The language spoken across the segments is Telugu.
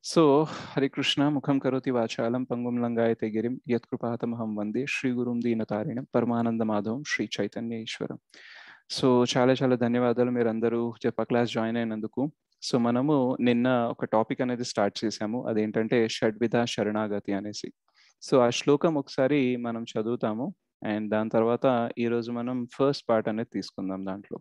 సో హరే కృష్ణ ముఖం కరోతి వాచాలం పంగుం లంగాయతే గిరిం యత్కృపాతమహం వందే శ్రీ గురుం దీనతారిణం పరమానంద మాధవం శ్రీ చైతన్య ఈశ్వరం సో చాలా చాలా ధన్యవాదాలు మీరు అందరూ జప క్లాస్ జాయిన్ అయినందుకు సో మనము నిన్న ఒక టాపిక్ అనేది స్టార్ట్ చేసాము అదేంటంటే షడ్విధ శరణాగతి అనేసి సో ఆ శ్లోకం ఒకసారి మనం చదువుతాము అండ్ దాని తర్వాత ఈరోజు మనం ఫస్ట్ పార్ట్ అనేది తీసుకుందాం దాంట్లో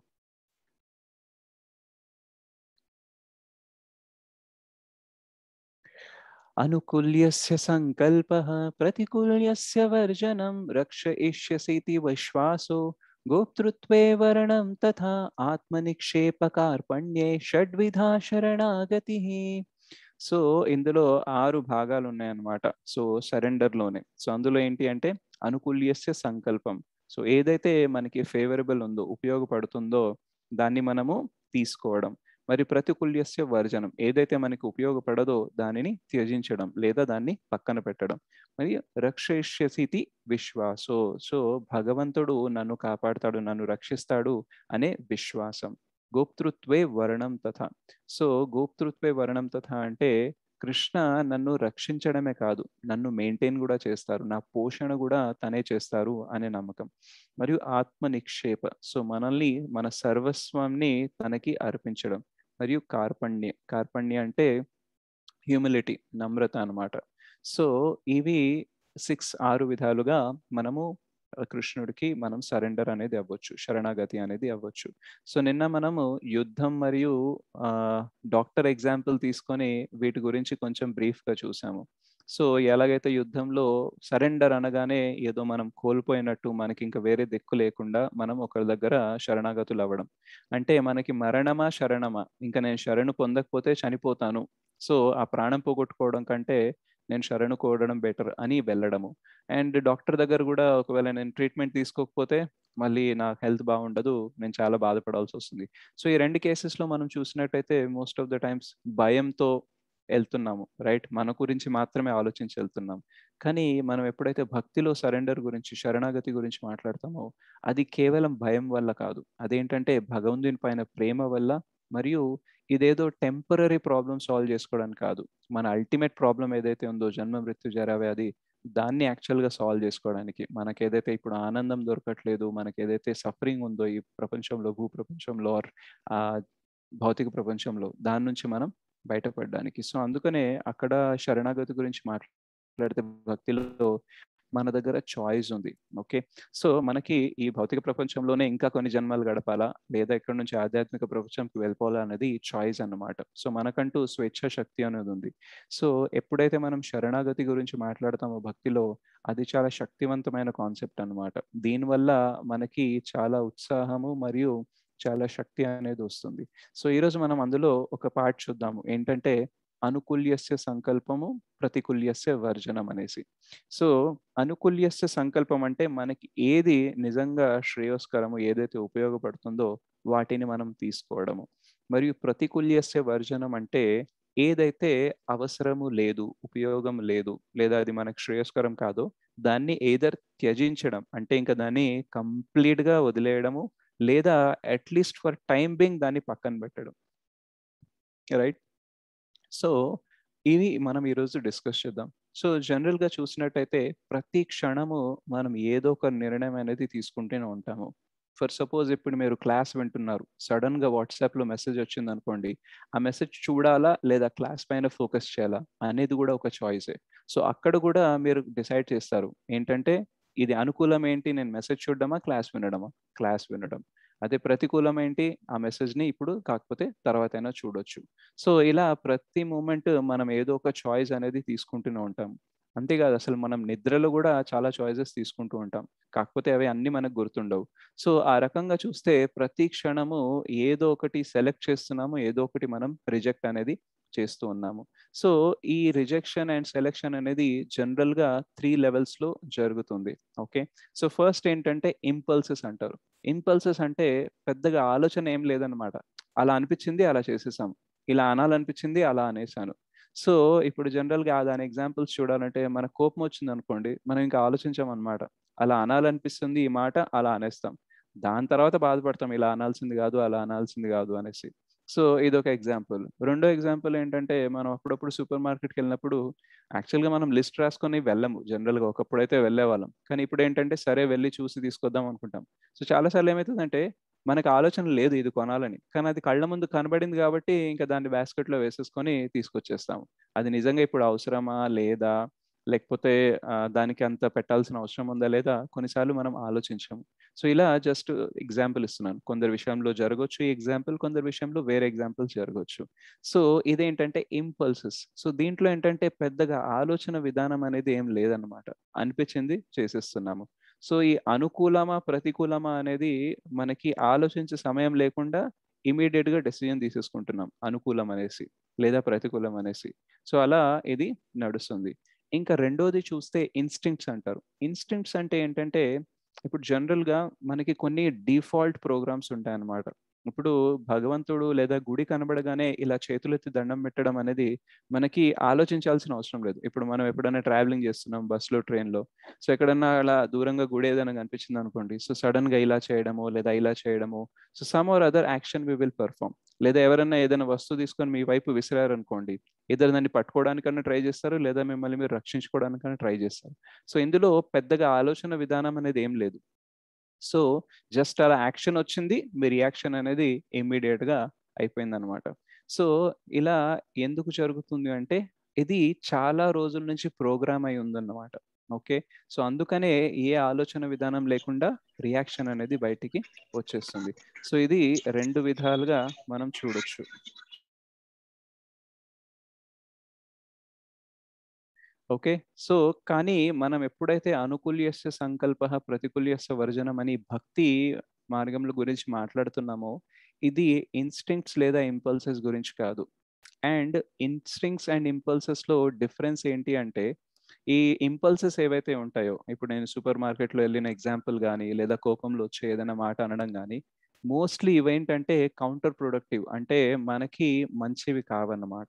అనుకూల్యస్య సంకల్పః ప్రతికూల్యస్య వర్జనం రక్షయిష్యసీతి విశ్వాసో గోప్తృత్వే వరణం తథా ఆత్మనిక్షేపకార్పణ్యే షడ్విధా శరణాగతి సో ఇందులో ఆరు భాగాలు ఉన్నాయన్నమాట సో సరెండర్ లోనే సో అందులో ఏంటి అంటే అనుకూల్యస్య సంకల్పం సో ఏదైతే మనకి ఫేవరబుల్ ఉందో ఉపయోగపడుతుందో దాన్ని మనము తీసుకోవడం మరి ప్రతికూల్యస్య వర్జనం ఏదైతే మనకి ఉపయోగపడదో దానిని త్యజించడం లేదా దాన్ని పక్కన పెట్టడం మరి రక్షయిష్యసితి విశ్వాసో సో భగవంతుడు నన్ను కాపాడుతాడు నన్ను రక్షిస్తాడు అనే విశ్వాసం గోప్తృత్వే వర్ణం తథ సో గోప్తృత్వే వర్ణం తథ అంటే కృష్ణ నన్ను రక్షించడమే కాదు నన్ను మెయింటైన్ కూడా చేస్తారు నా పోషణ కూడా తనే చేస్తారు అనే నమ్మకం మరియు ఆత్మ నిక్షేప సో మనల్ని మన సర్వస్వాన్ని తనకి అర్పించడం మరియు కార్పణ్య కార్పణ్య అంటే హ్యూమిలిటీ నమ్రత అనమాట సో ఇవి సిక్స్ ఆరు విధాలుగా మనము కృష్ణుడికి మనం సరెండర్ అనేది అవ్వచ్చు శరణాగతి అనేది అవ్వచ్చు సో నిన్న మనము యుద్ధం మరియు డాక్టర్ ఎగ్జాంపుల్ తీసుకొని వీటి గురించి కొంచెం బ్రీఫ్గా చూసాము సో ఎలాగైతే యుద్ధంలో సరెండర్ అనగానే ఏదో మనం కోల్పోయినట్టు మనకి ఇంకా వేరే దిక్కు లేకుండా మనం ఒకరి దగ్గర శరణాగతులు అవ్వడం అంటే మనకి మరణమా శరణమా ఇంకా నేను శరణు పొందకపోతే చనిపోతాను సో ఆ ప్రాణం పోగొట్టుకోవడం కంటే నేను శరణు కోవడం బెటర్ అని వెళ్ళడము అండ్ డాక్టర్ దగ్గర కూడా ఒకవేళ నేను ట్రీట్మెంట్ తీసుకోకపోతే మళ్ళీ నా హెల్త్ బాగుండదు నేను చాలా బాధపడాల్సి వస్తుంది సో ఈ రెండు కేసెస్లో మనం చూసినట్టయితే మోస్ట్ ఆఫ్ ద టైమ్స్ భయంతో వెళ్తున్నాము రైట్ మన గురించి మాత్రమే ఆలోచించి వెళ్తున్నాం కానీ మనం ఎప్పుడైతే భక్తిలో సరెండర్ గురించి శరణాగతి గురించి మాట్లాడతామో అది కేవలం భయం వల్ల కాదు అదేంటంటే భగవంతుని పైన ప్రేమ వల్ల మరియు ఇదేదో టెంపరీ ప్రాబ్లమ్ సాల్వ్ చేసుకోవడానికి కాదు మన అల్టిమేట్ ప్రాబ్లం ఏదైతే ఉందో జన్మ మృత్యు జరావ్యాధి దాన్ని యాక్చువల్గా సాల్వ్ చేసుకోవడానికి మనకి ఏదైతే ఇప్పుడు ఆనందం దొరకట్లేదు మనకి ఏదైతే సఫరింగ్ ఉందో ఈ ప్రపంచంలో భూ ప్రపంచంలో ఆ భౌతిక ప్రపంచంలో దాని నుంచి మనం బయటపడడానికి సో అందుకనే అక్కడ శరణాగతి గురించి మాట్లాడితే భక్తిలో మన దగ్గర చాయిస్ ఉంది ఓకే సో మనకి ఈ భౌతిక ప్రపంచంలోనే ఇంకా కొన్ని జన్మలు గడపాలా లేదా ఇక్కడ నుంచి ఆధ్యాత్మిక ప్రపంచంకి వెళ్ళిపోవాలా అనేది చాయిస్ అన్నమాట సో మనకంటూ స్వేచ్ఛ శక్తి అనేది ఉంది సో ఎప్పుడైతే మనం శరణాగతి గురించి మాట్లాడతామో భక్తిలో అది చాలా శక్తివంతమైన కాన్సెప్ట్ అనమాట దీనివల్ల మనకి చాలా ఉత్సాహము మరియు చాలా శక్తి అనేది వస్తుంది సో ఈరోజు మనం అందులో ఒక పార్ట్ చూద్దాము ఏంటంటే అనుకూల్యస్య సంకల్పము ప్రతికూల్యస్య వర్జనం అనేసి సో అనుకూల్యస్య సంకల్పం అంటే మనకి ఏది నిజంగా శ్రేయోస్కరము ఏదైతే ఉపయోగపడుతుందో వాటిని మనం తీసుకోవడము మరియు ప్రతికూల్యస్య వర్జనం అంటే ఏదైతే అవసరము లేదు ఉపయోగం లేదు లేదా అది మనకు శ్రేయస్కరం కాదో దాన్ని ఏదర్ త్యజించడం అంటే ఇంకా దాన్ని కంప్లీట్గా వదిలేయడము లేదా అట్లీస్ట్ ఫర్ టైం బింగ్ దాన్ని పక్కన పెట్టడం రైట్ సో ఇవి మనం ఈరోజు డిస్కస్ చేద్దాం సో జనరల్గా చూసినట్టయితే ప్రతి క్షణము మనం ఏదో ఒక నిర్ణయం అనేది తీసుకుంటూనే ఉంటాము ఫర్ సపోజ్ ఇప్పుడు మీరు క్లాస్ వింటున్నారు సడన్ గా వాట్సాప్ లో మెసేజ్ వచ్చింది అనుకోండి ఆ మెసేజ్ చూడాలా లేదా క్లాస్ పైన ఫోకస్ చేయాలా అనేది కూడా ఒక చాయిసే సో అక్కడ కూడా మీరు డిసైడ్ చేస్తారు ఏంటంటే ఇది అనుకూలం ఏంటి నేను మెసేజ్ చూడడమా క్లాస్ వినడమా క్లాస్ వినడం అదే ప్రతికూలం ఏంటి ఆ మెసేజ్ని ఇప్పుడు కాకపోతే తర్వాత అయినా చూడొచ్చు సో ఇలా ప్రతి మూమెంట్ మనం ఏదో ఒక చాయిస్ అనేది తీసుకుంటూనే ఉంటాం అంతేకాదు అసలు మనం నిద్రలో కూడా చాలా చాయిసెస్ తీసుకుంటూ ఉంటాం కాకపోతే అవి అన్ని మనకు గుర్తుండవు సో ఆ రకంగా చూస్తే ప్రతి క్షణము ఏదో ఒకటి సెలెక్ట్ చేస్తున్నాము ఏదో ఒకటి మనం రిజెక్ట్ అనేది చేస్తూ ఉన్నాము సో ఈ రిజెక్షన్ అండ్ సెలెక్షన్ అనేది జనరల్గా త్రీ లెవెల్స్లో జరుగుతుంది ఓకే సో ఫస్ట్ ఏంటంటే ఇంపల్సెస్ అంటారు ఇంపల్సెస్ అంటే పెద్దగా ఆలోచన ఏం లేదనమాట అలా అనిపించింది అలా చేసేసాం ఇలా అనాలనిపించింది అలా అనేసాను సో ఇప్పుడు జనరల్గా దాని ఎగ్జాంపుల్స్ చూడాలంటే మన కోపం వచ్చింది అనుకోండి మనం ఇంకా ఆలోచించాం అనమాట అలా అనాలనిపిస్తుంది ఈ మాట అలా అనేస్తాం దాని తర్వాత బాధపడతాం ఇలా అనాల్సింది కాదు అలా అనాల్సింది కాదు అనేసి సో ఇదొక ఎగ్జాంపుల్ రెండో ఎగ్జాంపుల్ ఏంటంటే మనం అప్పుడప్పుడు సూపర్ మార్కెట్కి వెళ్ళినప్పుడు యాక్చువల్గా మనం లిస్ట్ రాసుకొని వెళ్ళము జనరల్గా ఒకప్పుడైతే వెళ్ళేవాళ్ళం కానీ ఇప్పుడు ఏంటంటే సరే వెళ్ళి చూసి తీసుకొద్దాం అనుకుంటాం సో చాలాసార్లు ఏమవుతుందంటే మనకు ఆలోచన లేదు ఇది కొనాలని కానీ అది కళ్ళ ముందు కనబడింది కాబట్టి ఇంకా దాన్ని బాస్కెట్లో వేసేసుకొని తీసుకొచ్చేస్తాము అది నిజంగా ఇప్పుడు అవసరమా లేదా లేకపోతే దానికి అంత పెట్టాల్సిన అవసరం ఉందా లేదా కొన్నిసార్లు మనం ఆలోచించాము సో ఇలా జస్ట్ ఎగ్జాంపుల్ ఇస్తున్నాను కొందరి విషయంలో జరగవచ్చు ఈ ఎగ్జాంపుల్ కొందరి విషయంలో వేరే ఎగ్జాంపుల్స్ జరగవచ్చు సో ఇదేంటంటే ఇంపల్సెస్ సో దీంట్లో ఏంటంటే పెద్దగా ఆలోచన విధానం అనేది ఏం లేదన్నమాట అనిపించింది చేసేస్తున్నాము సో ఈ అనుకూలమా ప్రతికూలమా అనేది మనకి ఆలోచించే సమయం లేకుండా ఇమీడియట్ గా డెసిజన్ తీసేసుకుంటున్నాం అనుకూలం అనేసి లేదా ప్రతికూలం అనేసి సో అలా ఇది నడుస్తుంది ఇంకా రెండోది చూస్తే ఇన్స్టింక్ట్స్ అంటారు ఇన్స్టింక్ట్స్ అంటే ఏంటంటే ఇప్పుడు జనరల్ గా మనకి కొన్ని డిఫాల్ట్ ప్రోగ్రామ్స్ ఉంటాయన్నమాట ఇప్పుడు భగవంతుడు లేదా గుడి కనబడగానే ఇలా చేతులెత్తి దండం పెట్టడం అనేది మనకి ఆలోచించాల్సిన అవసరం లేదు ఇప్పుడు మనం ఎప్పుడైనా ట్రావెలింగ్ చేస్తున్నాం బస్సులో ట్రైన్లో సో ఎక్కడన్నా అలా దూరంగా గుడి ఏదైనా కనిపించింది అనుకోండి సో సడన్ గా ఇలా చేయడము లేదా ఇలా చేయడము so some or other action we will perform లేదా ఎవరైనా ఏదైనా వస్తువు తీసుకొని మీ వైపు విసిరారు అనుకోండి ఇద్దరు దాన్ని పట్టుకోవడానికన్నా ట్రై చేస్తారు లేదా మిమ్మల్ని మీరు రక్షించుకోవడానికన్నా ట్రై చేస్తారు సో ఇందులో పెద్దగా ఆలోచన విధానం అనేది ఏం లేదు సో జస్ట్ అలా యాక్షన్ వచ్చింది మీ రియాక్షన్ అనేది ఇమ్మీడియట్ గా అయిపోయింది అనమాట సో ఇలా ఎందుకు జరుగుతుంది అంటే ఇది చాలా రోజుల నుంచి ప్రోగ్రామ్ అయి ఉందన్నమాట ఓకే సో అందుకనే ఏ ఆలోచన విధానం లేకుండా రియాక్షన్ అనేది బయటికి వచ్చేస్తుంది సో ఇది రెండు విధాలుగా మనం చూడొచ్చు ఓకే సో కానీ మనం ఎప్పుడైతే అనుకూల్యస్య సంకల్ప ప్రతికూల్యస్య వర్జనం అని భక్తి మార్గంలో గురించి మాట్లాడుతున్నామో ఇది ఇన్స్టింక్ట్స్ లేదా ఇంపల్సెస్ గురించి కాదు అండ్ ఇన్స్టింక్ట్స్ అండ్ ఇంపల్సెస్ లో డిఫరెన్స్ ఏంటి అంటే ఈ ఇంపల్సెస్ ఏవైతే ఉంటాయో ఇప్పుడు నేను సూపర్ మార్కెట్లో వెళ్ళిన ఎగ్జాంపుల్ కానీ లేదా కోపంలో వచ్చే ఏదైనా మాట అనడం కానీ మోస్ట్లీ ఇవేంటంటే కౌంటర్ ప్రొడక్టివ్ అంటే మనకి మంచివి కావన్నమాట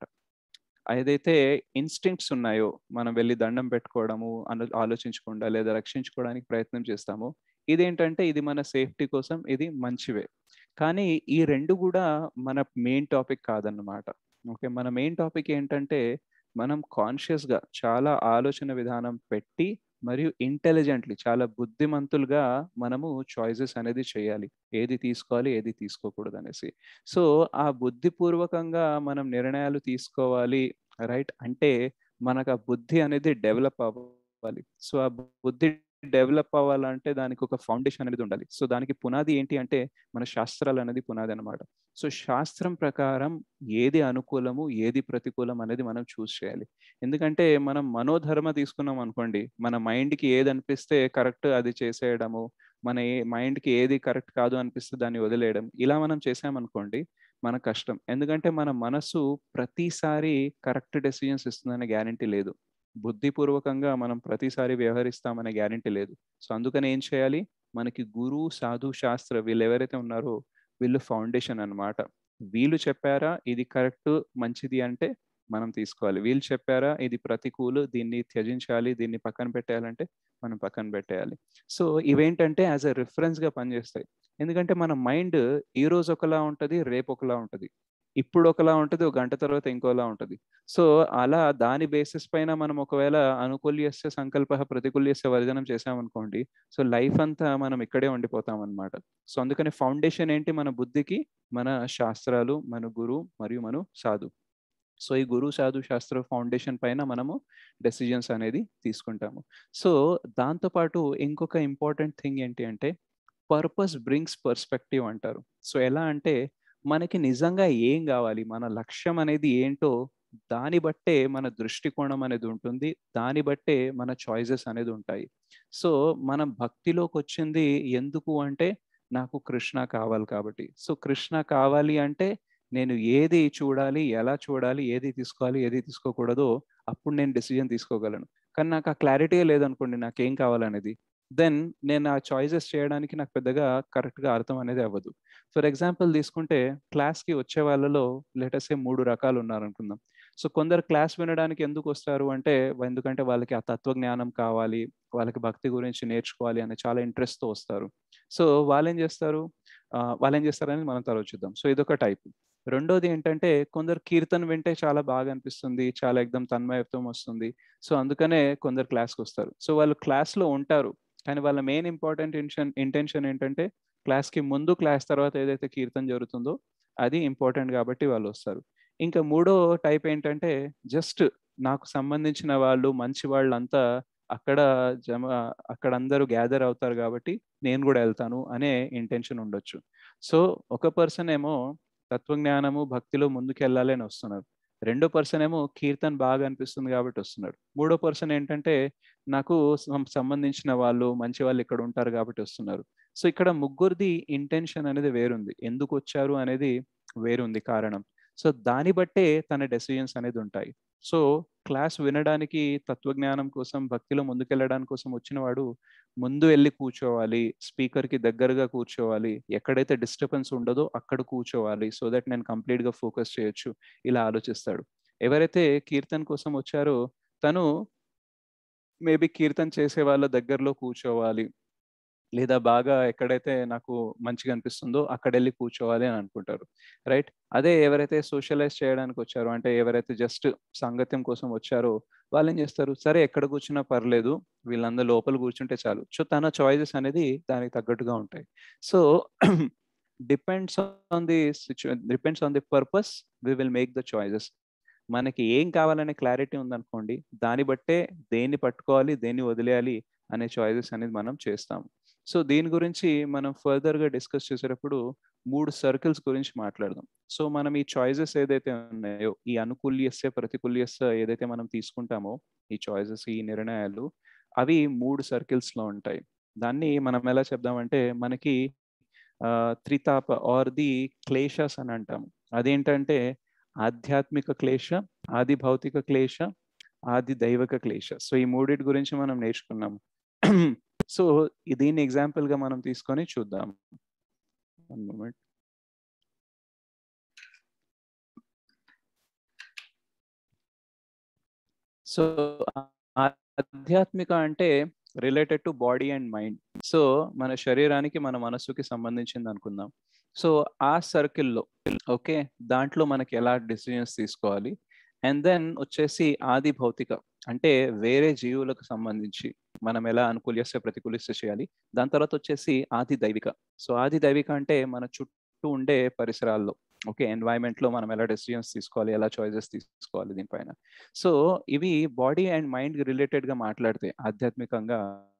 ఏదైతే ఇన్స్టింక్ట్స్ ఉన్నాయో మనం వెళ్ళి దండం పెట్టుకోవడము అను ఆలోచించకుండా లేదా రక్షించుకోవడానికి ప్రయత్నం చేస్తామో ఇదేంటంటే ఇది మన సేఫ్టీ కోసం ఇది మంచివే కానీ ఈ రెండు కూడా మన మెయిన్ టాపిక్ కాదన్నమాట ఓకే మన మెయిన్ టాపిక్ ఏంటంటే మనం కాన్షియస్గా చాలా ఆలోచన విధానం పెట్టి మరియు ఇంటెలిజెంట్లీ చాలా బుద్ధిమంతులుగా మనము చాయిసెస్ అనేది చేయాలి ఏది తీసుకోవాలి ఏది తీసుకోకూడదు అనేసి సో ఆ బుద్ధిపూర్వకంగా మనం నిర్ణయాలు తీసుకోవాలి రైట్ అంటే మనకు ఆ బుద్ధి అనేది డెవలప్ అవ్వాలి సో ఆ బుద్ధి డెవలప్ అవ్వాలంటే దానికి ఒక ఫౌండేషన్ అనేది ఉండాలి సో దానికి పునాది ఏంటి అంటే మన శాస్త్రాలు అనేది పునాది అనమాట సో శాస్త్రం ప్రకారం ఏది అనుకూలము ఏది ప్రతికూలం అనేది మనం చూస్ చేయాలి ఎందుకంటే మనం మనోధర్మ తీసుకున్నాం అనుకోండి మన మైండ్కి ఏది అనిపిస్తే కరెక్ట్ అది చేసేయడము మన మైండ్కి ఏది కరెక్ట్ కాదు అనిపిస్తే దాన్ని వదిలేయడం ఇలా మనం చేసామనుకోండి మన కష్టం ఎందుకంటే మన మనసు ప్రతిసారి కరెక్ట్ డెసిజన్స్ ఇస్తుందనే గ్యారంటీ లేదు బుద్ధిపూర్వకంగా మనం ప్రతిసారి వ్యవహరిస్తామనే గ్యారంటీ లేదు సో అందుకని ఏం చేయాలి మనకి గురు సాధు శాస్త్ర వీళ్ళు ఎవరైతే ఉన్నారో వీళ్ళు ఫౌండేషన్ అనమాట వీళ్ళు చెప్పారా ఇది కరెక్ట్ మంచిది అంటే మనం తీసుకోవాలి వీళ్ళు చెప్పారా ఇది ప్రతికూలు దీన్ని త్యజించాలి దీన్ని పక్కన పెట్టేయాలంటే మనం పక్కన పెట్టేయాలి సో ఇవేంటంటే యాజ్ ఎ రిఫరెన్స్గా పనిచేస్తాయి ఎందుకంటే మన మైండ్ ఈ రోజు ఒకలా ఉంటుంది రేపు ఒకలా ఉంటుంది ఇప్పుడు ఒకలా ఉంటుంది ఒక గంట తర్వాత ఇంకోలా ఉంటుంది సో అలా దాని బేసిస్ పైన మనం ఒకవేళ అనుకూల్యస్య సంకల్ప ప్రతికూల్యస్య వర్జనం చేసామనుకోండి సో లైఫ్ అంతా మనం ఇక్కడే ఉండిపోతాం అనమాట సో అందుకని ఫౌండేషన్ ఏంటి మన బుద్ధికి మన శాస్త్రాలు మన గురు మరియు మన సాధు సో ఈ గురు సాధు శాస్త్ర ఫౌండేషన్ పైన మనము డెసిజన్స్ అనేది తీసుకుంటాము సో దాంతోపాటు ఇంకొక ఇంపార్టెంట్ థింగ్ ఏంటి అంటే పర్పస్ బ్రింగ్స్ పర్స్పెక్టివ్ అంటారు సో ఎలా అంటే మనకి నిజంగా ఏం కావాలి మన లక్ష్యం అనేది ఏంటో దాన్ని బట్టే మన దృష్టికోణం అనేది ఉంటుంది దాన్ని బట్టే మన చాయిసెస్ అనేది ఉంటాయి సో మనం భక్తిలోకి వచ్చింది ఎందుకు అంటే నాకు కృష్ణ కావాలి కాబట్టి సో కృష్ణ కావాలి అంటే నేను ఏది చూడాలి ఎలా చూడాలి ఏది తీసుకోవాలి ఏది తీసుకోకూడదో అప్పుడు నేను డెసిజన్ తీసుకోగలను కానీ నాకు ఆ క్లారిటీ లేదనుకోండి నాకేం కావాలనేది దెన్ నేను ఆ చాయిసెస్ చేయడానికి నాకు పెద్దగా కరెక్ట్గా అర్థం అనేది అవ్వదు ఫర్ ఎగ్జాంపుల్ తీసుకుంటే క్లాస్కి వచ్చే వాళ్ళలో లేటెస్ట్ మూడు రకాలు ఉన్నారు అనుకుందాం సో కొందరు క్లాస్ వినడానికి ఎందుకు వస్తారు అంటే ఎందుకంటే వాళ్ళకి ఆ తత్వజ్ఞానం కావాలి వాళ్ళకి భక్తి గురించి నేర్చుకోవాలి అనే చాలా ఇంట్రెస్ట్తో వస్తారు సో వాళ్ళు ఏం చేస్తారు వాళ్ళు ఏం చేస్తారని మనం తర్వాత చూద్దాం సో ఇదొక టైప్ రెండోది ఏంటంటే కొందరు కీర్తన వింటే చాలా బాగా అనిపిస్తుంది చాలా ఎగ్దం తన్మయత్వం వస్తుంది సో అందుకనే కొందరు క్లాస్కి వస్తారు సో వాళ్ళు క్లాస్లో ఉంటారు కానీ వాళ్ళ మెయిన్ ఇంపార్టెంట్ ఇంటెన్షన్ ఇంటెన్షన్ ఏంటంటే క్లాస్కి ముందు క్లాస్ తర్వాత ఏదైతే కీర్తన జరుగుతుందో అది ఇంపార్టెంట్ కాబట్టి వాళ్ళు వస్తారు ఇంకా మూడో టైప్ ఏంటంటే జస్ట్ నాకు సంబంధించిన వాళ్ళు మంచి వాళ్ళంతా అక్కడ జమ అక్కడ అందరూ గ్యాదర్ అవుతారు కాబట్టి నేను కూడా వెళ్తాను అనే ఇంటెన్షన్ ఉండొచ్చు సో ఒక పర్సన్ ఏమో తత్వజ్ఞానము భక్తిలో ముందుకు వెళ్ళాలి అని వస్తున్నారు రెండో పర్సన్ ఏమో కీర్తన్ బాగా అనిపిస్తుంది కాబట్టి వస్తున్నాడు మూడో పర్సన్ ఏంటంటే నాకు సంబంధించిన వాళ్ళు మంచి వాళ్ళు ఇక్కడ ఉంటారు కాబట్టి వస్తున్నారు సో ఇక్కడ ముగ్గురిది ఇంటెన్షన్ అనేది వేరుంది ఎందుకు వచ్చారు అనేది వేరుంది కారణం సో దాన్ని బట్టే తన డెసిజన్స్ అనేది ఉంటాయి సో క్లాస్ వినడానికి తత్వజ్ఞానం కోసం భక్తిలో ముందుకెళ్ళడానికి కోసం వచ్చిన వాడు ముందు వెళ్ళి కూర్చోవాలి స్పీకర్కి దగ్గరగా కూర్చోవాలి ఎక్కడైతే డిస్టర్బెన్స్ ఉండదో అక్కడ కూర్చోవాలి సో దట్ నేను కంప్లీట్గా ఫోకస్ చేయొచ్చు ఇలా ఆలోచిస్తాడు ఎవరైతే కీర్తన్ కోసం వచ్చారో తను మేబీ కీర్తన్ చేసే వాళ్ళ దగ్గరలో కూర్చోవాలి లేదా బాగా ఎక్కడైతే నాకు మంచిగా అనిపిస్తుందో అక్కడ వెళ్ళి కూర్చోవాలి అని అనుకుంటారు రైట్ అదే ఎవరైతే సోషలైజ్ చేయడానికి వచ్చారో అంటే ఎవరైతే జస్ట్ సాంగత్యం కోసం వచ్చారో వాళ్ళు ఏం చేస్తారు సరే ఎక్కడ కూర్చున్నా పర్లేదు వీళ్ళందరూ లోపల కూర్చుంటే చాలు సో తన చాయిసెస్ అనేది దానికి తగ్గట్టుగా ఉంటాయి సో డిపెండ్స్ ఆన్ ది సిచ్యు depends on the purpose we will make the choices మనకి ఏం కావాలనే క్లారిటీ ఉందనుకోండి దాన్ని బట్టే దేన్ని పట్టుకోవాలి దేన్ని వదిలేయాలి అనే చాయిసెస్ అనేది మనం చేస్తాం సో దీని గురించి మనం ఫర్దర్గా డిస్కస్ చేసేటప్పుడు మూడు సర్కిల్స్ గురించి మాట్లాడదాం సో మనం ఈ చాయిసెస్ ఏదైతే ఉన్నాయో ఈ అనుకూల్యస్య ప్రతికూల్యస్య ఏదైతే మనం తీసుకుంటామో ఈ చాయిసెస్ ఈ నిర్ణయాలు అవి మూడు సర్కిల్స్లో ఉంటాయి దాన్ని మనం ఎలా చెప్దామంటే మనకి త్రితాప ఆర్ ది క్లేషస్ అని అంటాము అదేంటంటే ఆధ్యాత్మిక క్లేశ ఆది భౌతిక క్లేశ ఆది దైవక క్లేశ సో ఈ మూడింటి గురించి మనం నేర్చుకున్నాము సో దీన్ని ఎగ్జాంపుల్ గా మనం తీసుకొని చూద్దాం వన్ మూమెంట్ సో ఆధ్యాత్మిక అంటే related to body and mind so మన శరీరానికి మన మనసుకి సంబంధించింది అనుకుందాం సో ఆ సర్కిల్లో ఓకే దాంట్లో మనకి ఎలా డిసిజన్స్ తీసుకోవాలి అండ్ దెన్ వచ్చేసి ఆది భౌతిక అంటే వేరే జీవులకు సంబంధించి మనం ఎలా అనుకూలిస్తే ప్రతికూలిస్తే చేయాలి దాని తర్వాత వచ్చేసి ఆది దైవిక సో ఆది దైవిక అంటే మన చుట్టూ ఉండే పరిసరాల్లో ఓకే ఎన్వైరన్మెంట్ లో మనం ఎలా డెసిజన్స్ తీసుకోవాలి ఎలా చాయిసెస్ తీసుకోవాలి దీనిపైన సో ఇవి బాడీ అండ్ మైండ్ రిలేటెడ్ గా మాట్లాడితే ఆధ్యాత్మికంగా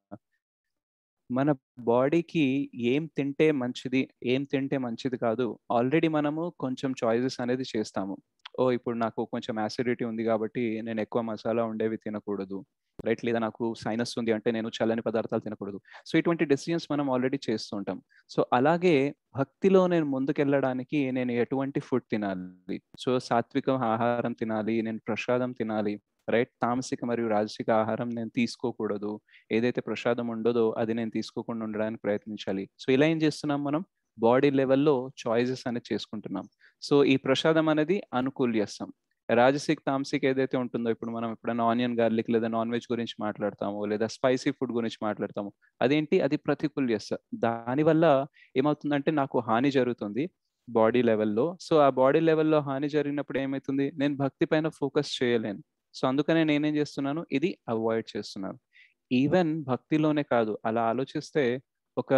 మన బాడీకి ఏం తింటే మంచిది ఏం తింటే మంచిది కాదు ఆల్రెడీ మనము కొంచెం చాయిసెస్ అనేది చేస్తాము ఓ ఇప్పుడు నాకు కొంచెం యాసిడిటీ ఉంది కాబట్టి నేను ఎక్కువ మసాలా ఉండేవి తినకూడదు రైట్ లేదా నాకు సైనస్ ఉంది అంటే నేను చల్లని పదార్థాలు తినకూడదు సో ఇటువంటి డెసిజన్స్ మనం ఆల్రెడీ చేస్తుంటాం సో అలాగే భక్తిలో నేను ముందుకెళ్ళడానికి నేను ఎటువంటి ఫుడ్ తినాలి సో సాత్విక ఆహారం తినాలి నేను ప్రసాదం తినాలి రైట్ తామసిక మరియు రాజసిక ఆహారం నేను తీసుకోకూడదు ఏదైతే ప్రసాదం ఉండదో అది నేను తీసుకోకుండా ఉండడానికి ప్రయత్నించాలి సో ఇలా ఏం చేస్తున్నాం మనం బాడీ లెవెల్లో చాయిసెస్ అనేది చేసుకుంటున్నాం సో ఈ ప్రసాదం అనేది అనుకూల్యస్తాం రాజసిక్ తామసిక్ ఏదైతే ఉంటుందో ఇప్పుడు మనం ఎప్పుడైనా ఆనియన్ గార్లిక్ లేదా నాన్ వెజ్ గురించి మాట్లాడతాము లేదా స్పైసీ ఫుడ్ గురించి మాట్లాడతాము అదేంటి అది ప్రతికూల్యస్త దానివల్ల ఏమవుతుందంటే నాకు హాని జరుగుతుంది బాడీ లెవెల్లో సో ఆ బాడీ లెవెల్లో హాని జరిగినప్పుడు ఏమవుతుంది నేను భక్తి పైన ఫోకస్ చేయలేను సో అందుకనే నేనేం చేస్తున్నాను ఇది అవాయిడ్ చేస్తున్నాను ఈవెన్ భక్తిలోనే కాదు అలా ఆలోచిస్తే ఒక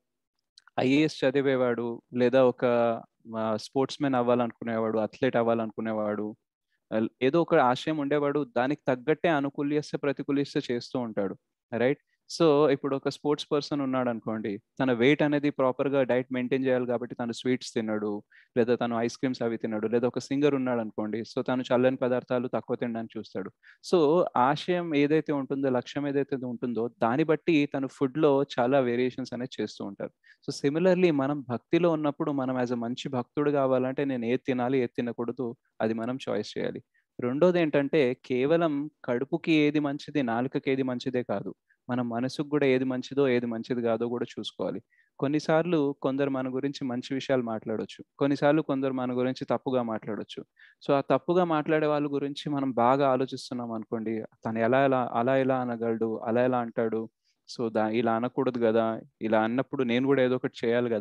ఐఏఎస్ చదివేవాడు లేదా ఒక స్పోర్ట్స్ మెన్ అవ్వాలనుకునేవాడు అథ్లెట్ అవ్వాలనుకునేవాడు ఏదో ఒక ఆశయం ఉండేవాడు దానికి తగ్గట్టే అనుకూలిస్తే ప్రతికూలిస్తే చేస్తూ ఉంటాడు రైట్ సో ఇప్పుడు ఒక స్పోర్ట్స్ పర్సన్ ఉన్నాడు అనుకోండి తన వెయిట్ అనేది ప్రాపర్ గా డైట్ మెయింటైన్ చేయాలి కాబట్టి తను స్వీట్స్ తిన్నాడు లేదా తను ఐస్ క్రీమ్స్ అవి తిన్నాడు లేదా ఒక సింగర్ ఉన్నాడు అనుకోండి సో తను చల్లని పదార్థాలు తక్కువ తినడానికి చూస్తాడు సో ఆశయం ఏదైతే ఉంటుందో లక్ష్యం ఏదైతే ఉంటుందో దాన్ని బట్టి తను ఫుడ్ లో చాలా వేరియేషన్స్ అనేది చేస్తూ ఉంటారు సో సిమిలర్లీ మనం భక్తిలో ఉన్నప్పుడు మనం యాజ్ అ మంచి భక్తుడు కావాలంటే నేను ఏది తినాలి ఏది తినకూడదు అది మనం చాయిస్ చేయాలి రెండోది ఏంటంటే కేవలం కడుపుకి ఏది మంచిది నాలుకకి ఏది మంచిదే కాదు మన మనసుకు కూడా ఏది మంచిదో ఏది మంచిది కాదో కూడా చూసుకోవాలి కొన్నిసార్లు కొందరు మన గురించి మంచి విషయాలు మాట్లాడవచ్చు కొన్నిసార్లు కొందరు మన గురించి తప్పుగా మాట్లాడవచ్చు సో ఆ తప్పుగా మాట్లాడే వాళ్ళ గురించి మనం బాగా ఆలోచిస్తున్నాం అనుకోండి తను ఎలా ఎలా అలా ఎలా అనగలడు అలా ఎలా అంటాడు సో దా ఇలా అనకూడదు కదా ఇలా అన్నప్పుడు నేను కూడా ఏదో ఒకటి చేయాలి కదా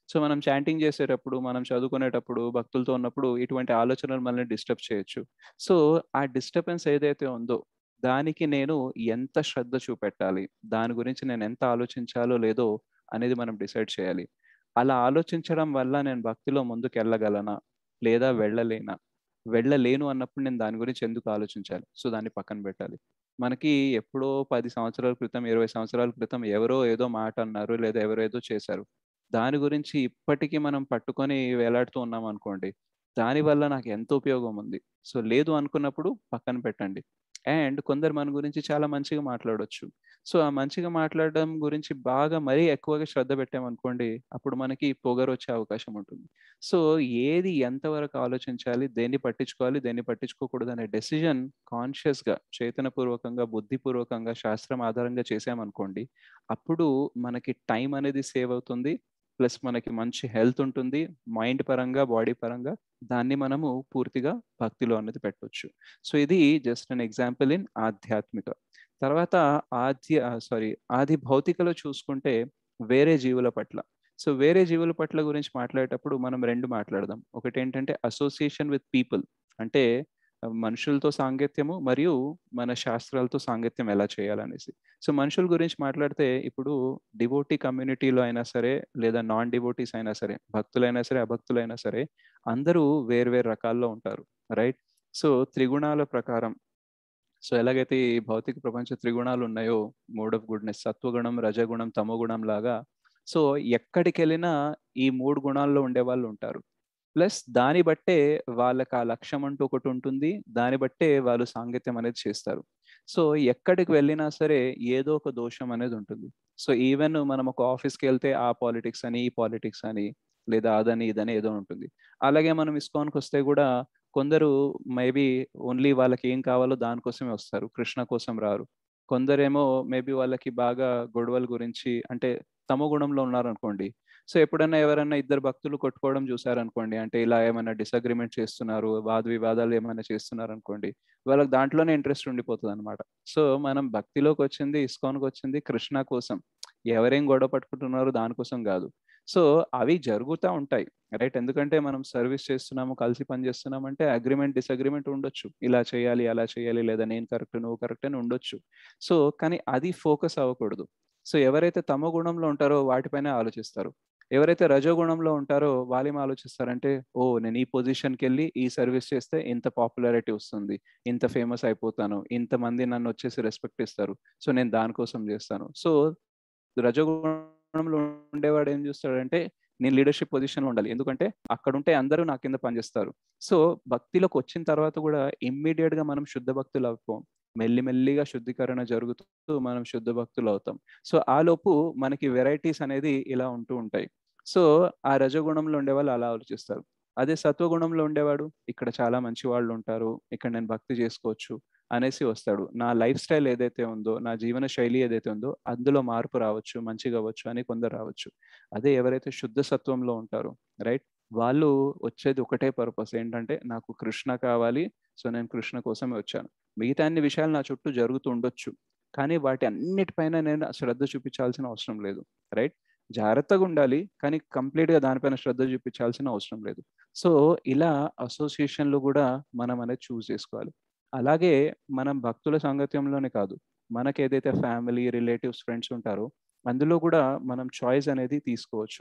సో మనం చాంటింగ్ చేసేటప్పుడు మనం చదువుకునేటప్పుడు భక్తులతో ఉన్నప్పుడు ఇటువంటి ఆలోచనలు మనల్ని డిస్టర్బ్ చేయొచ్చు సో ఆ డిస్టర్బెన్స్ ఏదైతే ఉందో దానికి నేను ఎంత శ్రద్ధ చూపెట్టాలి దాని గురించి నేను ఎంత ఆలోచించాలో లేదో అనేది మనం డిసైడ్ చేయాలి అలా ఆలోచించడం వల్ల నేను భక్తిలో ముందుకు వెళ్ళగలనా లేదా వెళ్ళలేనా వెళ్ళలేను అన్నప్పుడు నేను దాని గురించి ఎందుకు ఆలోచించాలి సో దాన్ని పక్కన పెట్టాలి మనకి ఎప్పుడో పది సంవత్సరాల క్రితం ఇరవై సంవత్సరాల క్రితం ఎవరో ఏదో మాట అన్నారు లేదా ఎవరో ఏదో చేశారు దాని గురించి ఇప్పటికీ మనం పట్టుకొని వేలాడుతూ ఉన్నాం అనుకోండి దానివల్ల నాకు ఎంత ఉపయోగం ఉంది సో లేదు అనుకున్నప్పుడు పక్కన పెట్టండి అండ్ కొందరు మన గురించి చాలా మంచిగా మాట్లాడొచ్చు సో ఆ మంచిగా మాట్లాడడం గురించి బాగా మరీ ఎక్కువగా శ్రద్ధ పెట్టామనుకోండి అప్పుడు మనకి పొగరు వచ్చే అవకాశం ఉంటుంది సో ఏది ఎంతవరకు ఆలోచించాలి దేన్ని పట్టించుకోవాలి దేన్ని పట్టించుకోకూడదు అనే డెసిజన్ కాన్షియస్గా చైతన్యపూర్వకంగా బుద్ధిపూర్వకంగా శాస్త్రం ఆధారంగా చేసామనుకోండి అప్పుడు మనకి టైం అనేది సేవ్ అవుతుంది ప్లస్ మనకి మంచి హెల్త్ ఉంటుంది మైండ్ పరంగా బాడీ పరంగా దాన్ని మనము పూర్తిగా భక్తిలో అనేది పెట్టవచ్చు సో ఇది జస్ట్ అన్ ఎగ్జాంపుల్ ఇన్ ఆధ్యాత్మిక తర్వాత ఆద్య సారీ ఆది భౌతికలో చూసుకుంటే వేరే జీవుల పట్ల సో వేరే జీవుల పట్ల గురించి మాట్లాడేటప్పుడు మనం రెండు మాట్లాడదాం ఒకటి ఏంటంటే అసోసియేషన్ విత్ పీపుల్ అంటే మనుషులతో సాంగత్యము మరియు మన శాస్త్రాలతో సాంగత్యం ఎలా చేయాలనేసి సో మనుషుల గురించి మాట్లాడితే ఇప్పుడు డివోటీ కమ్యూనిటీలో అయినా సరే లేదా నాన్ డివోటీస్ అయినా సరే భక్తులైనా సరే అభక్తులైనా సరే అందరూ వేరు వేరు రకాల్లో ఉంటారు రైట్ సో త్రిగుణాల ప్రకారం సో ఎలాగైతే ఈ భౌతిక ప్రపంచ త్రిగుణాలు ఉన్నాయో మోడ్ ఆఫ్ గుడ్నెస్ సత్వగుణం రజగుణం తమోగుణం లాగా సో ఎక్కడికి వెళ్ళినా ఈ మూడు గుణాల్లో ఉండే వాళ్ళు ఉంటారు ప్లస్ దాన్ని బట్టే వాళ్ళకి ఆ లక్ష్యం అంటూ ఒకటి ఉంటుంది దాన్ని బట్టే వాళ్ళు సాంగత్యం అనేది చేస్తారు సో ఎక్కడికి వెళ్ళినా సరే ఏదో ఒక దోషం అనేది ఉంటుంది సో ఈవెన్ మనం ఒక ఆఫీస్కి వెళ్తే ఆ పాలిటిక్స్ అని ఈ పాలిటిక్స్ అని లేదా అదని ఇదని ఏదో ఉంటుంది అలాగే మనం ఇస్కాన్కి వస్తే కూడా కొందరు మేబీ ఓన్లీ వాళ్ళకి ఏం కావాలో దానికోసమే వస్తారు కృష్ణ కోసం రారు కొందరేమో మేబీ వాళ్ళకి బాగా గొడవల గురించి అంటే తమ గుణంలో ఉన్నారు అనుకోండి సో ఎప్పుడైనా ఎవరైనా ఇద్దరు భక్తులు కొట్టుకోవడం చూసారనుకోండి అంటే ఇలా ఏమైనా డిసగ్రిమెంట్ చేస్తున్నారు వాద వివాదాలు ఏమైనా చేస్తున్నారు అనుకోండి వాళ్ళకి దాంట్లోనే ఇంట్రెస్ట్ ఉండిపోతుంది అనమాట సో మనం భక్తిలోకి వచ్చింది ఇస్కాన్కి వచ్చింది కృష్ణ కోసం ఎవరేం గొడవ పట్టుకుంటున్నారో దానికోసం కాదు సో అవి జరుగుతూ ఉంటాయి రైట్ ఎందుకంటే మనం సర్వీస్ చేస్తున్నాము కలిసి పని చేస్తున్నాం అంటే అగ్రిమెంట్ డిసగ్రిమెంట్ ఉండొచ్చు ఇలా చేయాలి అలా చేయాలి లేదా నేను కరెక్ట్ నువ్వు కరెక్ట్ అని ఉండొచ్చు సో కానీ అది ఫోకస్ అవ్వకూడదు సో ఎవరైతే తమ గుణంలో ఉంటారో వాటిపైనే ఆలోచిస్తారు ఎవరైతే రజోగుణంలో ఉంటారో వాళ్ళు ఏం ఆలోచిస్తారంటే ఓ నేను ఈ పొజిషన్కి వెళ్ళి ఈ సర్వీస్ చేస్తే ఇంత పాపులారిటీ వస్తుంది ఇంత ఫేమస్ అయిపోతాను ఇంతమంది నన్ను వచ్చేసి రెస్పెక్ట్ ఇస్తారు సో నేను దానికోసం చేస్తాను సో రజోగుణంలో ఉండేవాడు ఏం చూస్తాడంటే నేను లీడర్షిప్ పొజిషన్లో ఉండాలి ఎందుకంటే అక్కడ ఉంటే అందరూ నా కింద పనిచేస్తారు సో భక్తిలోకి వచ్చిన తర్వాత కూడా ఇమ్మీడియట్ గా మనం శుద్ధ భక్తులు అయిపోం మెల్లిమెల్లిగా శుద్ధీకరణ జరుగుతూ మనం శుద్ధ భక్తులు అవుతాం సో ఆ లోపు మనకి వెరైటీస్ అనేది ఇలా ఉంటూ ఉంటాయి సో ఆ రజగుణంలో ఉండేవాళ్ళు అలా ఆలోచిస్తారు అదే సత్వగుణంలో ఉండేవాడు ఇక్కడ చాలా మంచి వాళ్ళు ఉంటారు ఇక్కడ నేను భక్తి చేసుకోవచ్చు అనేసి వస్తాడు నా లైఫ్ స్టైల్ ఏదైతే ఉందో నా జీవన శైలి ఏదైతే ఉందో అందులో మార్పు రావచ్చు మంచిగా అవ్వచ్చు అని కొందరు రావచ్చు అదే ఎవరైతే శుద్ధ సత్వంలో ఉంటారో రైట్ వాళ్ళు వచ్చేది ఒకటే పర్పస్ ఏంటంటే నాకు కృష్ణ కావాలి సో నేను కృష్ణ కోసమే వచ్చాను మిగతా అన్ని విషయాలు నా చుట్టూ జరుగుతూ ఉండొచ్చు కానీ వాటి అన్నిటిపైన నేను శ్రద్ధ చూపించాల్సిన అవసరం లేదు రైట్ జాగ్రత్తగా ఉండాలి కానీ కంప్లీట్గా దానిపైన శ్రద్ధ చూపించాల్సిన అవసరం లేదు సో ఇలా అసోసియేషన్లు కూడా మనం అనేది చూస్ చేసుకోవాలి అలాగే మనం భక్తుల సాంగత్యంలోనే కాదు మనకి ఏదైతే ఫ్యామిలీ రిలేటివ్స్ ఫ్రెండ్స్ ఉంటారో అందులో కూడా మనం చాయిస్ అనేది తీసుకోవచ్చు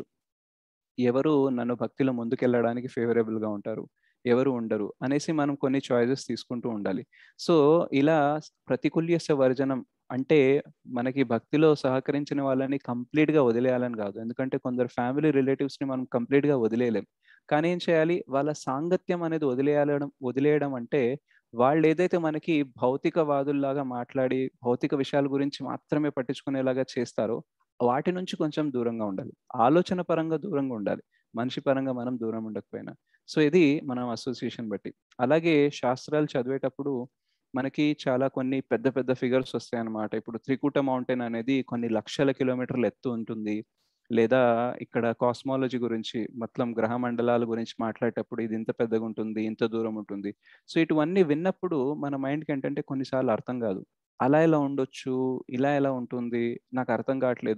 ఎవరు నన్ను భక్తిలో ముందుకెళ్ళడానికి ఫేవరబుల్గా ఉంటారు ఎవరు ఉండరు అనేసి మనం కొన్ని చాయిసెస్ తీసుకుంటూ ఉండాలి సో ఇలా ప్రతికూల్యస వర్జనం అంటే మనకి భక్తిలో సహకరించిన వాళ్ళని కంప్లీట్గా వదిలేయాలని కాదు ఎందుకంటే కొందరు ఫ్యామిలీ రిలేటివ్స్ని మనం కంప్లీట్గా వదిలేయలేం కానీ ఏం చేయాలి వాళ్ళ సాంగత్యం అనేది వదిలేయడం వదిలేయడం అంటే వాళ్ళు ఏదైతే మనకి భౌతికవాదుల్లాగా మాట్లాడి భౌతిక విషయాల గురించి మాత్రమే పట్టించుకునేలాగా చేస్తారో వాటి నుంచి కొంచెం దూరంగా ఉండాలి ఆలోచన పరంగా దూరంగా ఉండాలి మనిషి పరంగా మనం దూరం ఉండకపోయినా సో ఇది మనం అసోసియేషన్ బట్టి అలాగే శాస్త్రాలు చదివేటప్పుడు మనకి చాలా కొన్ని పెద్ద పెద్ద ఫిగర్స్ వస్తాయి అన్నమాట ఇప్పుడు త్రికూట మౌంటైన్ అనేది కొన్ని లక్షల కిలోమీటర్లు ఎత్తు ఉంటుంది లేదా ఇక్కడ కాస్మాలజీ గురించి మొత్తం గ్రహ మండలాల గురించి మాట్లాడేటప్పుడు ఇది ఇంత పెద్దగా ఉంటుంది ఇంత దూరం ఉంటుంది సో ఇటువన్నీ విన్నప్పుడు మన మైండ్కి ఏంటంటే కొన్నిసార్లు అర్థం కాదు అలా ఎలా ఉండొచ్చు ఇలా ఎలా ఉంటుంది నాకు అర్థం కావట్లేదు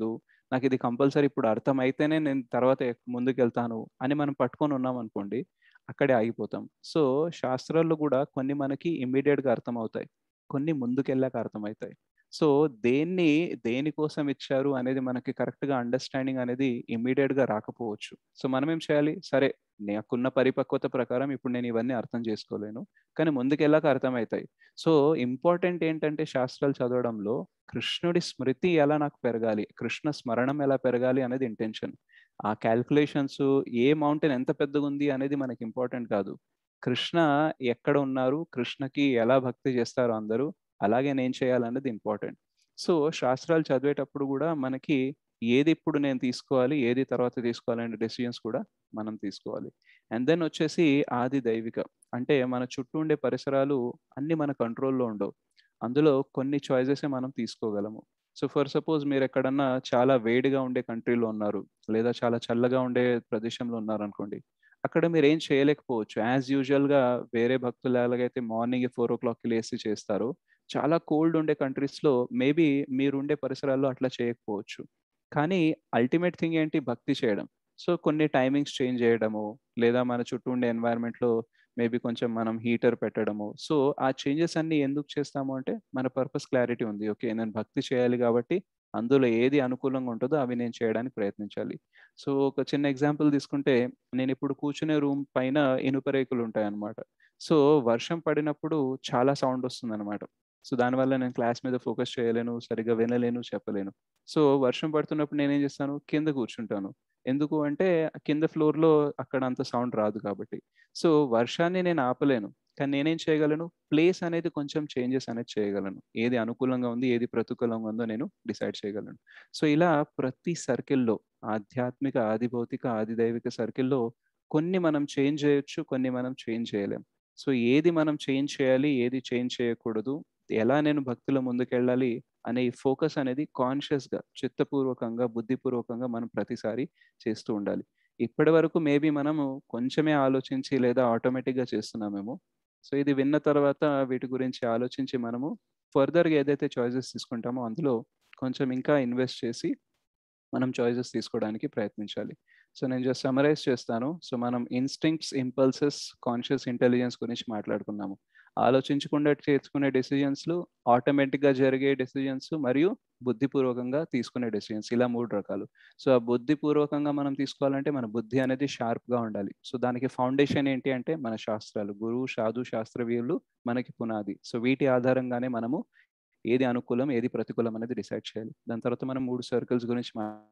నాకు ఇది కంపల్సరీ ఇప్పుడు అర్థమైతేనే నేను తర్వాత ముందుకెళ్తాను అని మనం పట్టుకొని ఉన్నాం అనుకోండి అక్కడే ఆగిపోతాం సో శాస్త్రాల్లో కూడా కొన్ని మనకి ఇమ్మీడియట్గా అర్థమవుతాయి కొన్ని ముందుకెళ్ళాక అర్థమవుతాయి సో దేన్ని దేనికోసం ఇచ్చారు అనేది మనకి కరెక్ట్గా అండర్స్టాండింగ్ అనేది ఇమ్మీడియట్గా రాకపోవచ్చు సో మనం ఏం చేయాలి సరే నాకున్న పరిపక్వత ప్రకారం ఇప్పుడు నేను ఇవన్నీ అర్థం చేసుకోలేను కానీ ముందుకెళ్ళాక అర్థమవుతాయి సో ఇంపార్టెంట్ ఏంటంటే శాస్త్రాలు చదవడంలో కృష్ణుడి స్మృతి ఎలా నాకు పెరగాలి కృష్ణ స్మరణం ఎలా పెరగాలి అనేది ఇంటెన్షన్ ఆ క్యాల్కులేషన్స్ ఏ మౌంటైన్ ఎంత పెద్దగా ఉంది అనేది మనకి ఇంపార్టెంట్ కాదు కృష్ణ ఎక్కడ ఉన్నారు కృష్ణకి ఎలా భక్తి చేస్తారు అందరూ అలాగే నేను చేయాలన్నది ఇంపార్టెంట్ సో శాస్త్రాలు చదివేటప్పుడు కూడా మనకి ఏది ఇప్పుడు నేను తీసుకోవాలి ఏది తర్వాత తీసుకోవాలనే డెసిషన్స్ కూడా మనం తీసుకోవాలి అండ్ దెన్ వచ్చేసి ఆది దైవిక అంటే మన చుట్టూ ఉండే పరిసరాలు అన్ని మన కంట్రోల్లో ఉండవు అందులో కొన్ని చాయిసెస్ మనం తీసుకోగలము సో ఫర్ సపోజ్ మీరు ఎక్కడన్నా చాలా వేడిగా ఉండే కంట్రీలో ఉన్నారు లేదా చాలా చల్లగా ఉండే ప్రదేశంలో ఉన్నారు అనుకోండి అక్కడ మీరు ఏం చేయలేకపోవచ్చు యాజ్ యూజువల్గా వేరే భక్తులు ఎలాగైతే మార్నింగ్ ఫోర్ ఓ క్లాక్కి లేసి చేస్తారో చాలా కోల్డ్ ఉండే కంట్రీస్లో మేబీ మీరు ఉండే పరిసరాల్లో అట్లా చేయకపోవచ్చు కానీ అల్టిమేట్ థింగ్ ఏంటి భక్తి చేయడం సో కొన్ని టైమింగ్స్ చేంజ్ చేయడము లేదా మన చుట్టూ ఉండే ఎన్వైరన్మెంట్లో మేబీ కొంచెం మనం హీటర్ పెట్టడము సో ఆ చేంజెస్ అన్ని ఎందుకు చేస్తాము అంటే మన పర్పస్ క్లారిటీ ఉంది ఓకే నేను భక్తి చేయాలి కాబట్టి అందులో ఏది అనుకూలంగా ఉంటుందో అవి నేను చేయడానికి ప్రయత్నించాలి సో ఒక చిన్న ఎగ్జాంపుల్ తీసుకుంటే నేను ఇప్పుడు కూర్చునే రూమ్ పైన ఇనుప రేకులు ఉంటాయి అన్నమాట సో వర్షం పడినప్పుడు చాలా సౌండ్ వస్తుంది అనమాట సో దానివల్ల నేను క్లాస్ మీద ఫోకస్ చేయలేను సరిగా వినలేను చెప్పలేను సో వర్షం పడుతున్నప్పుడు నేనేం చేస్తాను కింద కూర్చుంటాను ఎందుకు అంటే కింద ఫ్లోర్లో అక్కడ అంత సౌండ్ రాదు కాబట్టి సో వర్షాన్ని నేను ఆపలేను కానీ నేనేం చేయగలను ప్లేస్ అనేది కొంచెం చేంజెస్ అనేది చేయగలను ఏది అనుకూలంగా ఉంది ఏది ప్రతికూలంగా ఉందో నేను డిసైడ్ చేయగలను సో ఇలా ప్రతి సర్కిల్లో ఆధ్యాత్మిక ఆది భౌతిక ఆది దైవిక సర్కిల్లో కొన్ని మనం చేంజ్ చేయొచ్చు కొన్ని మనం చేంజ్ చేయలేం సో ఏది మనం చేంజ్ చేయాలి ఏది చేంజ్ చేయకూడదు ఎలా నేను భక్తిలో ముందుకెళ్ళాలి అనే ఈ ఫోకస్ అనేది కాన్షియస్గా చిత్తపూర్వకంగా బుద్ధిపూర్వకంగా మనం ప్రతిసారి చేస్తూ ఉండాలి ఇప్పటి వరకు మేబీ మనము కొంచెమే ఆలోచించి లేదా ఆటోమేటిక్గా చేస్తున్నామేమో సో ఇది విన్న తర్వాత వీటి గురించి ఆలోచించి మనము ఫర్దర్గా ఏదైతే చాయిసెస్ తీసుకుంటామో అందులో కొంచెం ఇంకా ఇన్వెస్ట్ చేసి మనం చాయిసెస్ తీసుకోవడానికి ప్రయత్నించాలి సో నేను జస్ట్ సమరైజ్ చేస్తాను సో మనం ఇన్స్టింక్ట్స్ ఇంపల్సెస్ కాన్షియస్ ఇంటెలిజెన్స్ గురించి మాట్లాడుకున్నాము ఆలోచించకుండా చేసుకునే డెసిజన్స్లు ఆటోమేటిక్గా జరిగే డెసిజన్స్ మరియు బుద్ధిపూర్వకంగా తీసుకునే డెసిజన్స్ ఇలా మూడు రకాలు సో ఆ బుద్ధిపూర్వకంగా మనం తీసుకోవాలంటే మన బుద్ధి అనేది షార్ప్గా ఉండాలి సో దానికి ఫౌండేషన్ ఏంటి అంటే మన శాస్త్రాలు గురువు సాధు శాస్త్రవీయులు మనకి పునాది సో వీటి ఆధారంగానే మనము ఏది అనుకూలం ఏది ప్రతికూలం అనేది డిసైడ్ చేయాలి దాని తర్వాత మనం మూడు సర్కిల్స్ గురించి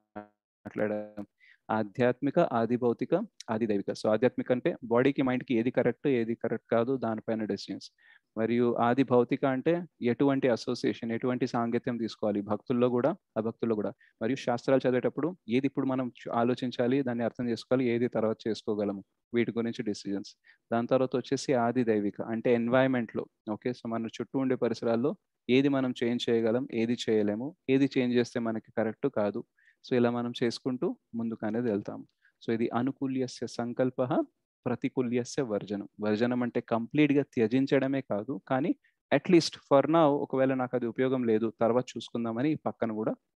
మాట్లాడాం ఆధ్యాత్మిక ఆది భౌతిక ఆది దైవిక సో ఆధ్యాత్మిక అంటే బాడీకి మైండ్కి ఏది కరెక్ట్ ఏది కరెక్ట్ కాదు దానిపైన డెసిషన్స్ మరియు ఆది భౌతిక అంటే ఎటువంటి అసోసియేషన్ ఎటువంటి సాంగత్యం తీసుకోవాలి భక్తుల్లో కూడా అభక్తుల్లో కూడా మరియు శాస్త్రాలు చదివేటప్పుడు ఏది ఇప్పుడు మనం ఆలోచించాలి దాన్ని అర్థం చేసుకోవాలి ఏది తర్వాత చేసుకోగలము వీటి గురించి డెసిజన్స్ దాని తర్వాత వచ్చేసి ఆది దైవిక అంటే ఎన్వైరన్మెంట్లో ఓకే సో మన చుట్టూ ఉండే పరిసరాల్లో ఏది మనం చేంజ్ చేయగలం ఏది చేయలేము ఏది చేంజ్ చేస్తే మనకి కరెక్ట్ కాదు సో ఇలా మనం చేసుకుంటూ ముందుకు అనేది వెళ్తాము సో ఇది అనుకూల్యస్య సంకల్ప ప్రతికూల్యస్య వర్జనం వర్జనం అంటే కంప్లీట్గా త్యజించడమే కాదు కానీ అట్లీస్ట్ ఫర్ నా ఒకవేళ నాకు అది ఉపయోగం లేదు తర్వాత చూసుకుందామని పక్కన కూడా